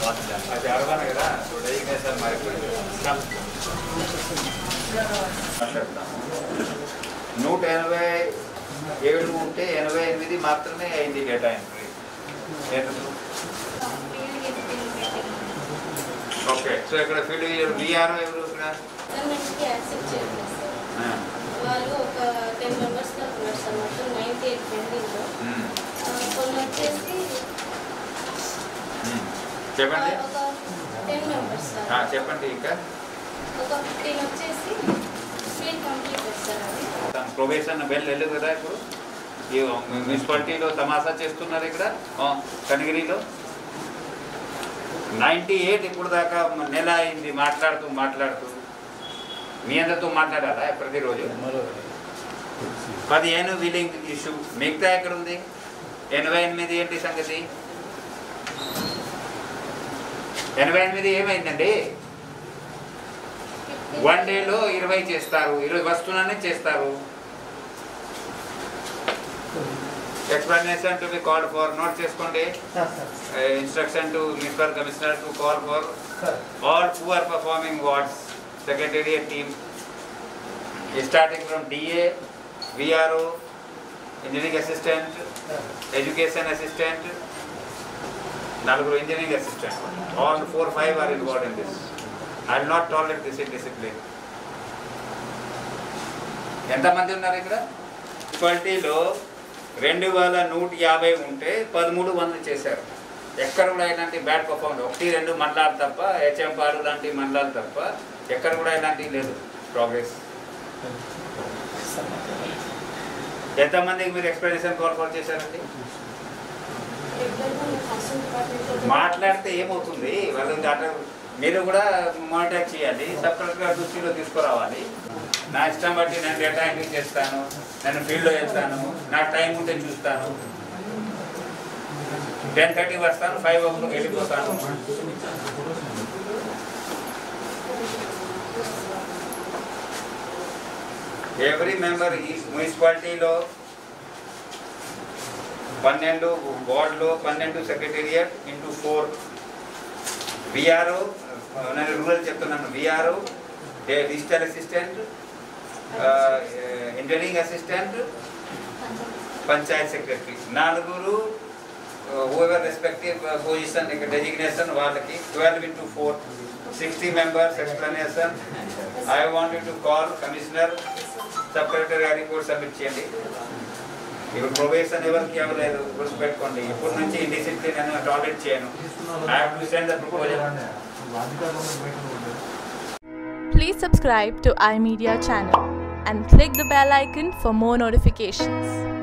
అది అరవను కదా so designation మారిపోయింది మాట్లాడతాము నూట ఎనభై ఏడు ఉంటే ఎనభై ఎనిమిది మాత్రమే అయింది డేటా ఎంట్రీ ఎందుకు ఓకే సో ఇక్కడ ఫీల్డ్ విఆర్ఓ ఎవరు ఇక్కడ గవర్నమెంట్కి యాక్సెప్ట్ చేయలేదు సార్ ఆ, వాళ్ళు ఒక టెన్ మెంబర్స్ దాకా ఉన్నారు సార్ మొత్తం నైన్టీ ఎయిట్ పెండింగ్లో ఉమ్, కొన్ని వచ్చేసి ఉమ్. చెప్పండి ఒక టెన్ మెంబర్స్ ఆ, సార్ చెప్పండి ఇంకా ఒక ఫిఫ్టీన్ వచ్చేసి ఫీల్ కంప్లీట్ సార్ అవి ప్రొబేషన్ బెల్ వెళ్ళదు కదా ఇప్పుడు ఈ మున్సిపాలిటీలో తమాషా చేస్తున్నారు ఇక్కడ ఆ, కనిగిరిలో నైంటీ ఎయిట్ ఇప్పుడు దాకా నెల అయింది మాట్లాడుతూ మాట్లాడుతూ మీ అందరితో మాట్లాడాలా ప్రతిరోజు పదిహేను వీలింగ్ ఇష్యూ మిగతా ఎక్కడ ఉంది ఎనభై ఎనిమిది ఏంటి సంగతి ఎనభై ఎనిమిది ఏమైందండి వన్ డేలో ఇరవై చేస్తారు ఇరవై వస్తువులన్నీ చేస్తారు explanation to be call for note చేసుకోండి instruction to municipal commissioner to call for all poor performing wards secretariat team starting from DA VRO engineering assistant education assistant నలుగురు engineering assistant all four five are involve in this I will not tolerate this discipline ఎంతమంది ఉన్నారు ఇక్కడ మున్సిపాలిటీలో రెండు వేల నూట యాభై ఉంటే పదమూడు వందలు చేశారు ఎక్కడ కూడా ఇలాంటి బ్యాడ్ పర్ఫార్మెన్స్ ఒకటి రెండు మండలాలు తప్ప హెచ్ఎం పాడు లాంటి మండలాలు తప్ప ఎక్కడ కూడా ఇలాంటివి లేదు ప్రోగ్రెస్ ఎంతమందికి మీరు ఎక్స్ప్లెనేషన్ కాల్ ఫర్ చేశారండి రెగ్యులర్గా ఫస్ట్ డిపార్ట్మెంట్లో మాట్లాడితే ఏమవుతుంది వాళ్ళు అట్లా మీరు కూడా మానిటర్ చేయాలి సబ్ కలెక్టర్ దృష్టిలో తీసుకురావాలి నా ఇష్టం బట్టి నేను డేటా ఎంట్రీ చేస్తాను నేను ఫీల్డ్లో వెళ్తాను నాకు టైం ఉంటే చూస్తాను టెన్ థర్టీ వస్తాను ఫైవ్ ఓ క్లాక్ వెళ్ళిపోతాను ఎవ్రీ మెంబర్ ఈ మున్సిపాలిటీలో పన్నెండు వార్డులో పన్నెండు సెక్రటేరియట్ ఇంటూ ఫోర్ విఆర్ఓ నేను రూరల్ చెప్తున్నాను VRO digital assistant engineering assistant panchayat secretary నాలుగురు ఓవర్ రెస్పెక్టివ్ పొజిషన్ ఇక్కడ డెసిగ్నేషన్ వాళ్ళకి twelve into four sixty members explanation I want to call commissioner sub collector గారికి కూడా సబ్మిట్ చేయండి ఇప్పుడు ప్రొబేషన్ ఎవరికి ఇవ్వలేదు గుర్తుపెట్టుకోండి ఇప్పటి నుంచి డిసిప్లిన్ అని టాలరేట్ చేయను I have to send the proposal Please subscribe to iMedia channel and click the bell icon for more notifications.